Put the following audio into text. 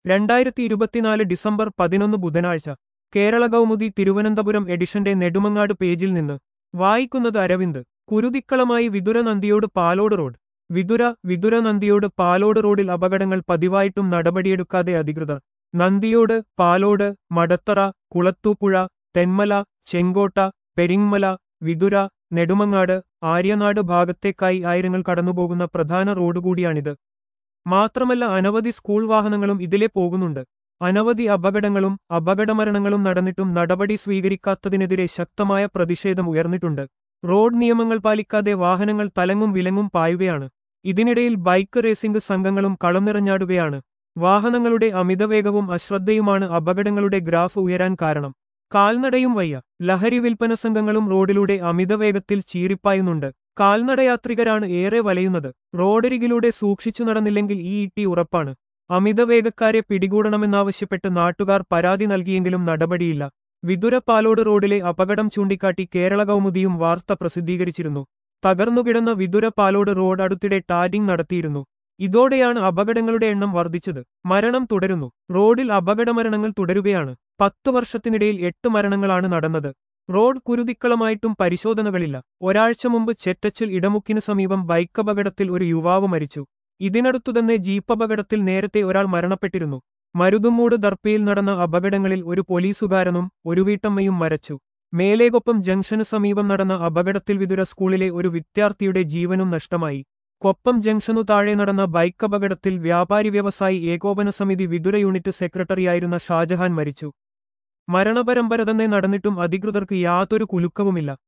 രണ്ടായിരത്തി ഇരുപത്തിനാല് ഡിസംബർ പതിനൊന്ന് ബുധനാഴ്ച കേരള കൗമുദി തിരുവനന്തപുരം എഡിഷന്റെ നെടുമങ്ങാട് പേജിൽ നിന്ന് വായിക്കുന്നത് അരവിന്ദ് കുരുതിക്കളമായി വിതുര നന്ദിയോട് പാലോട് റോഡ് വിതുര വിതുര നന്ദിയോട് പാലോട് റോഡിൽ അപകടങ്ങൾ പതിവായിട്ടും നടപടിയെടുക്കാതെ അധികൃതർ നന്ദിയോട് പാലോട് മടത്തറ കുളത്തൂപ്പുഴ തെന്മല ചെങ്കോട്ട പെരിങ്മല വിതുര നെടുമങ്ങാട് ആര്യനാട് ഭാഗത്തേക്കായി ആയിരങ്ങൾ കടന്നുപോകുന്ന പ്രധാന റോഡ് കൂടിയാണിത് മാത്രമല്ല അനവധി സ്കൂൾ വാഹനങ്ങളും ഇതിലെ പോകുന്നുണ്ട് അനവധി അപകടങ്ങളും അപകടമരണങ്ങളും നടന്നിട്ടും നടപടി സ്വീകരിക്കാത്തതിനെതിരെ ശക്തമായ പ്രതിഷേധം ഉയർന്നിട്ടുണ്ട് റോഡ് നിയമങ്ങൾ പാലിക്കാതെ വാഹനങ്ങൾ തലങ്ങും വിലങ്ങും പായുകയാണ് ഇതിനിടയിൽ ബൈക്ക് റേസിംഗ് സംഘങ്ങളും കളം നിറഞ്ഞാടുകയാണ് വാഹനങ്ങളുടെ അമിതവേഗവും അശ്രദ്ധയുമാണ് അപകടങ്ങളുടെ ഗ്രാഫ് ഉയരാൻ കാരണം കാൽനടയും വയ്യ ലഹരി വിൽപ്പന സംഘങ്ങളും റോഡിലൂടെ അമിതവേഗത്തിൽ ചീറിപ്പായുന്നുണ്ട് കാൽനടയാത്രികരാണ് ഏറെ വലയുന്നത് റോഡരികിലൂടെ സൂക്ഷിച്ചു നടന്നില്ലെങ്കിൽ ഈ ഇട്ടി ഉറപ്പാണ് അമിതവേഗക്കാരെ പിടികൂടണമെന്നാവശ്യപ്പെട്ട് നാട്ടുകാർ പരാതി നൽകിയെങ്കിലും നടപടിയില്ല വിതുര പാലോട് റോഡിലെ അപകടം ചൂണ്ടിക്കാട്ടി കേരള കൗമുദിയും വാർത്ത പ്രസിദ്ധീകരിച്ചിരുന്നു തകർന്നുകിടന്ന വിതുര പാലോട് റോഡ് അടുത്തിടെ ടാരിംഗ് നടത്തിയിരുന്നു ഇതോടെയാണ് അപകടങ്ങളുടെ എണ്ണം വർദ്ധിച്ചത് മരണം തുടരുന്നു റോഡിൽ അപകടമരണങ്ങൾ തുടരുകയാണ് പത്തു വർഷത്തിനിടയിൽ എട്ട് മരണങ്ങളാണ് നടന്നത് റോഡ് കുരുതിക്കളമായിട്ടും പരിശോധനകളില്ല ഒരാഴ്ച മുമ്പ് ചെറ്റച്ചിൽ ഇടമുക്കിന് സമീപം ബൈക്ക് അപകടത്തിൽ ഒരു യുവാവ് മരിച്ചു ഇതിനടുത്തുതന്നെ ജീപ്പ് അപകടത്തിൽ നേരത്തെ ഒരാൾ മരണപ്പെട്ടിരുന്നു മരുതുമൂട് ദർപ്പയിൽ നടന്ന അപകടങ്ങളിൽ ഒരു പോലീസുകാരനും ഒരു വീട്ടമ്മയും മരച്ചു മേലേകൊപ്പം ജംഗ്ഷന് സമീപം നടന്ന അപകടത്തിൽ വിതുര സ്കൂളിലെ ഒരു വിദ്യാർത്ഥിയുടെ ജീവനും നഷ്ടമായി കൊപ്പം ജംഗ്ഷനു താഴെ നടന്ന ബൈക്ക് അപകടത്തിൽ വ്യാപാരി വ്യവസായി ഏകോപന സമിതി വിതുര യൂണിറ്റ് സെക്രട്ടറിയായിരുന്ന ഷാജഹാൻ മരിച്ചു മരണപരമ്പര തന്നെ നടന്നിട്ടും അധികൃതർക്ക് യാതൊരു കുലുക്കവുമില്ല